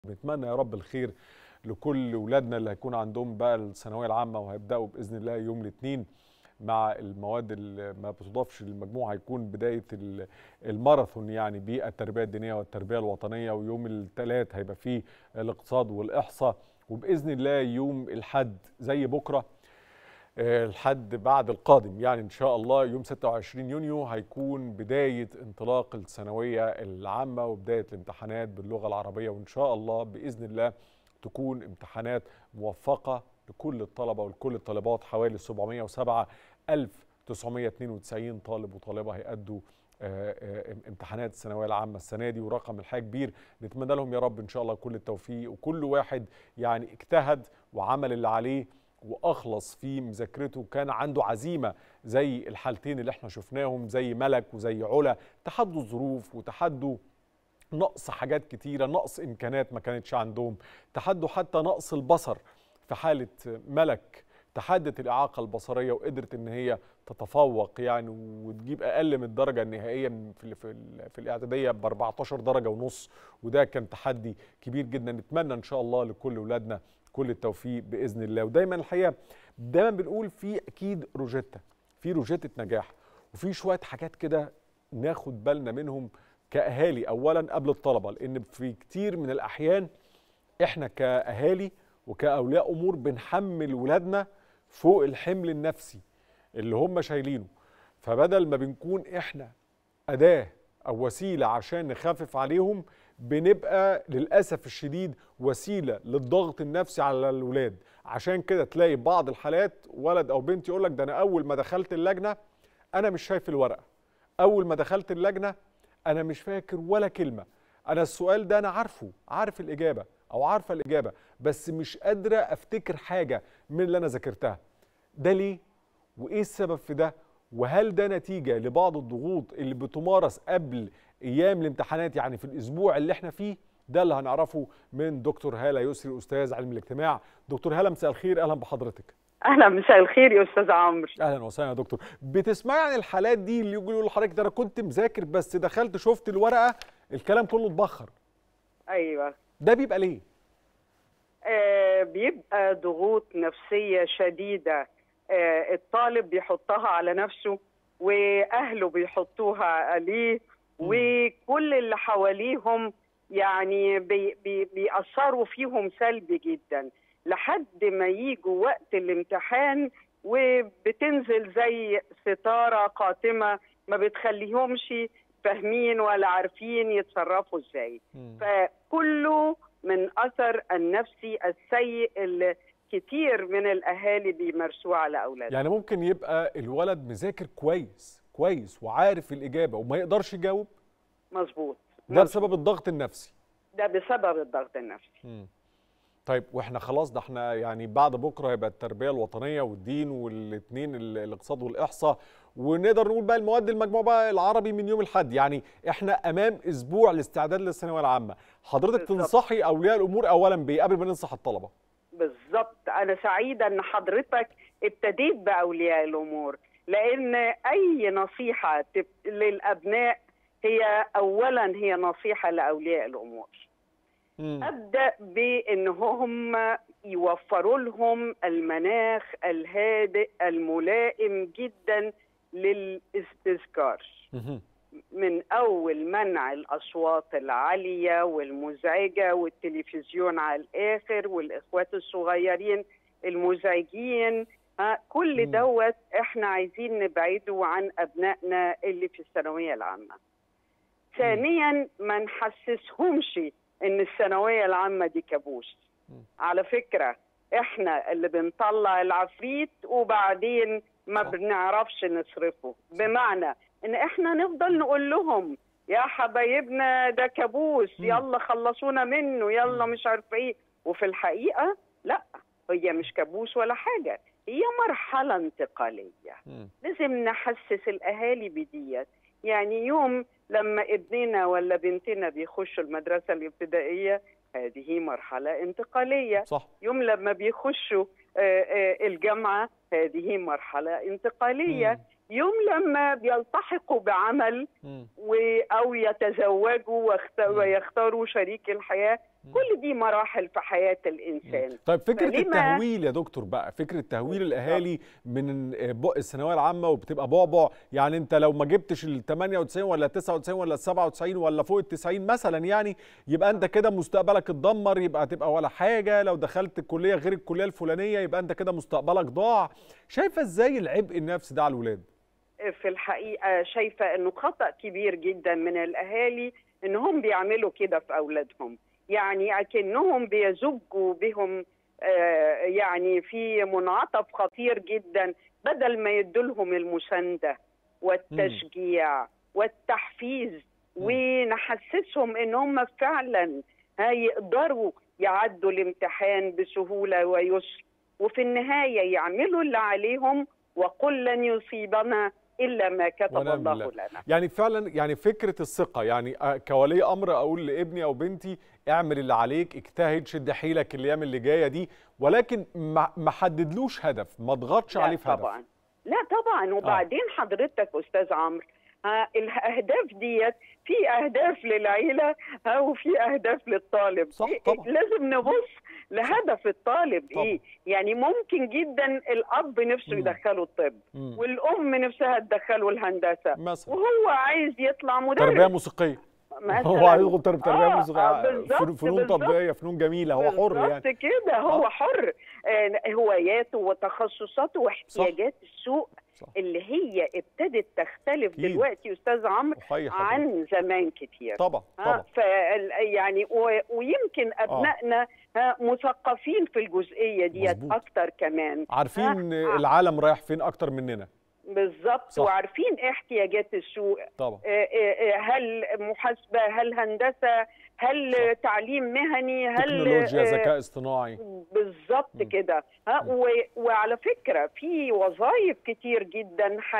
بنتمنى يا رب الخير لكل ولادنا اللي هيكون عندهم بقى الثانويه العامه وهيبداوا باذن الله يوم الاثنين مع المواد اللي ما بتضافش للمجموع هيكون بدايه ال- الماراثون يعني بالتربيه الدينيه والتربيه الوطنيه ويوم الثلاث هيبقى فيه الاقتصاد والاحصاء وباذن الله يوم الحد زي بكره آه، الحد بعد القادم يعني ان شاء الله يوم 26 يونيو هيكون بدايه انطلاق الثانويه العامه وبدايه الامتحانات باللغه العربيه وان شاء الله باذن الله تكون امتحانات موفقه لكل الطلبه ولكل الطالبات حوالي 707 ألف 992 طالب وطالبه هيأدوا آه، آه، امتحانات الثانويه العامه السنه دي ورقم الحقيقه كبير نتمنى لهم يا رب ان شاء الله كل التوفيق وكل واحد يعني اجتهد وعمل اللي عليه واخلص في مذاكرته كان عنده عزيمه زي الحالتين اللي احنا شفناهم زي ملك وزي علا تحدوا الظروف وتحدوا نقص حاجات كتيره نقص امكانات ما كانتش عندهم تحدوا حتى نقص البصر في حاله ملك تحدت الاعاقه البصريه وقدرت ان هي تتفوق يعني وتجيب اقل من الدرجه النهائيه من- في ال- في, ال- في الاعداديه ب 14 درجه ونص وده كان تحدي كبير جدا نتمنى ان شاء الله لكل اولادنا كل التوفيق باذن الله ودايما الحقيقه دايما بنقول في اكيد روجيتا في روجيتة نجاح وفي شويه حاجات كده ناخد بالنا منهم كاهالي اولا قبل الطلبه لان في كتير من الاحيان احنا كاهالي وكاولياء امور بنحمل ولادنا فوق الحمل النفسي اللي هم شايلينه فبدل ما بنكون احنا اداه او وسيله عشان نخفف عليهم بنبقى للاسف الشديد وسيله للضغط النفسي على الولاد عشان كده تلاقي بعض الحالات ولد او بنت يقول لك ده انا اول ما دخلت اللجنه انا مش شايف الورقه اول ما دخلت اللجنه انا مش فاكر ولا كلمه انا السؤال ده انا عارفه عارف الاجابه او عارفه الاجابه بس مش قادره افتكر حاجه من اللي انا ذاكرتها ده ليه وايه السبب في ده وهل ده نتيجه لبعض الضغوط اللي بتمارس قبل ايام الامتحانات يعني في الاسبوع اللي احنا فيه ده اللي هنعرفه من دكتور هاله يسري استاذ علم الاجتماع دكتور هاله مساء الخير اهلا بحضرتك اهلا مساء الخير يا استاذ عمرو اهلا وسهلا يا دكتور بتسمعي عن الحالات دي اللي يقولوا لحضرتك ده انا كنت مذاكر بس دخلت شفت الورقه الكلام كله اتبخر ايوه ده بيبقى ليه آه بيبقى ضغوط نفسيه شديده آه الطالب بيحطها على نفسه واهله بيحطوها عليه وكل اللي حواليهم يعني بي بي بيأثروا فيهم سلبي جدا لحد ما يجوا وقت الامتحان وبتنزل زي ستاره قاتمه ما بتخليهمش فاهمين ولا عارفين يتصرفوا ازاي فكله من اثر النفسي السيء اللي كتير من الاهالي بيمارسوه على اولادهم يعني ممكن يبقى الولد مذاكر كويس كويس وعارف الاجابه وما يقدرش يجاوب مظبوط ده بسبب الضغط النفسي ده بسبب الضغط النفسي مم. طيب واحنا خلاص ده احنا يعني بعد بكره هيبقى التربيه الوطنيه والدين والاثنين الاقتصاد والاحصاء ونقدر نقول بقى المواد المجموع بقى العربي من يوم الاحد يعني احنا امام اسبوع الاستعداد للثانويه العامه حضرتك بالظبط. تنصحي اولياء الامور اولا بايه قبل ما ننصح الطلبه بالظبط انا سعيده ان حضرتك ابتديت باولياء الامور لان اي نصيحه تب... للابناء هي اولا هي نصيحه لاولياء الامور مم. ابدا بان هم يوفروا لهم المناخ الهادئ الملائم جدا للاستذكار مهم. من اول منع الاصوات العاليه والمزعجه والتلفزيون على الاخر والاخوات الصغيرين المزعجين ها كل مم. دوت احنا عايزين نبعده عن ابنائنا اللي في الثانويه العامه ثانيا ما نحسسهمش ان الثانويه العامه دي كابوس مم. على فكره احنا اللي بنطلع العفريت وبعدين ما صح. بنعرفش نصرفه بمعنى ان احنا نفضل نقول لهم يا حبايبنا ده كابوس مم. يلا خلصونا منه يلا مم. مش عارفه ايه وفي الحقيقه لا هي مش كابوس ولا حاجه هي مرحله انتقاليه مم. لازم نحسس الاهالي بديت يعني يوم لما ابننا ولا بنتنا بيخشوا المدرسه الابتدائيه هذه مرحله انتقاليه صح يوم لما بيخشوا آه، آه، الجامعه هذه مرحله انتقاليه مم. يوم لما بيلتحقوا بعمل مم. و- او يتزوجوا واخت- مم. ويختاروا شريك الحياه كل دي مراحل في حياه الانسان طيب فكره فليه ما- التهويل يا دكتور بقى فكره تهويل الاهالي من بق الثانويه العامه وبتبقى بعبع يعني انت لو ما جبتش ال 98 ولا 99 ولا 97 ولا فوق ال 90 مثلا يعني يبقى انت كده مستقبلك اتدمر يبقى تبقى ولا حاجه لو دخلت الكليه غير الكليه الفلانيه يبقى انت كده مستقبلك ضاع شايفه ازاي العبء النفسي ده على الولاد في الحقيقه شايفه انه خطا كبير جدا من الاهالي انهم بيعملوا كده في اولادهم يعني اكنهم بيزجوا بهم آه، يعني في منعطف خطير جدا بدل ما يدولهم المسانده والتشجيع والتحفيز ونحسسهم ان هم فعلا هيقدروا يعدوا الامتحان بسهوله ويسر وفي النهايه يعملوا اللي عليهم وقل لن يصيبنا الا ما كتب ونعم الله بالله. لنا يعني فعلا يعني فكره الثقه يعني آه، كولي امر اقول لابني او بنتي اعمل اللي عليك اجتهد شد حيلك الايام اللي جايه دي ولكن ما ما حددلوش هدف ما اضغطش لا عليه في هدف طبعا لا طبعا وبعدين حضرتك استاذ عمرو ها الاهداف ديت في اهداف للعيله ها وفي اهداف للطالب صح، إيه- طبعا. لازم نبص لهدف الطالب طبعا. ايه يعني ممكن جدا الاب نفسه مم. يدخله الطب مم. والام نفسها تدخله الهندسه مثلا وهو عايز يطلع مدرس تربيه موسيقيه مثلا هو عايز يدخل تربيه تربيه آه، موسيقيه آه، بالظبط، فنون- فنون بالظبط. تطبيقيه فنون جميله هو حر يعني بالظبط كده هو آه. حر آه، هواياته وتخصصاته واحتياجات السوق صح. اللي هي ابتدت تختلف أكيد. دلوقتي استاذ عمرو أحيي حضرتك. عن زمان كتير طبعا ها طبعا ف يعني و- ويمكن ابنائنا ها مثقفين في الجزئيه ديت مظبوط. اكتر كمان عارفين آه. العالم رايح فين اكتر مننا بالظبط صح. وعارفين إيه احتياجات السوق طبعا آه، آه، آه، هل محاسبه هل هندسه هل صح. تعليم مهني هل تكنولوجيا آه، ذكاء اصطناعي بالظبط مم. كده ها و... وعلى فكره في وظائف كتير جدا ح...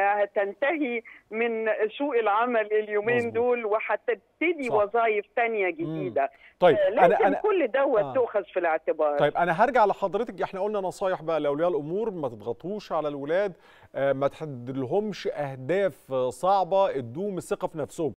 هتنتهي من سوق العمل اليومين مظبوط. دول وهتبتدي صح. وظائف تانية جديده طيب آه، انا لازم انا كل دوت آه. تؤخذ في الاعتبار طيب انا هرجع لحضرتك احنا قلنا نصايح بقى لاولياء الامور ما تضغطوش على الولاد آه، ما تحددلهمش اهداف آه، صعبه ادوهم الثقه في نفسهم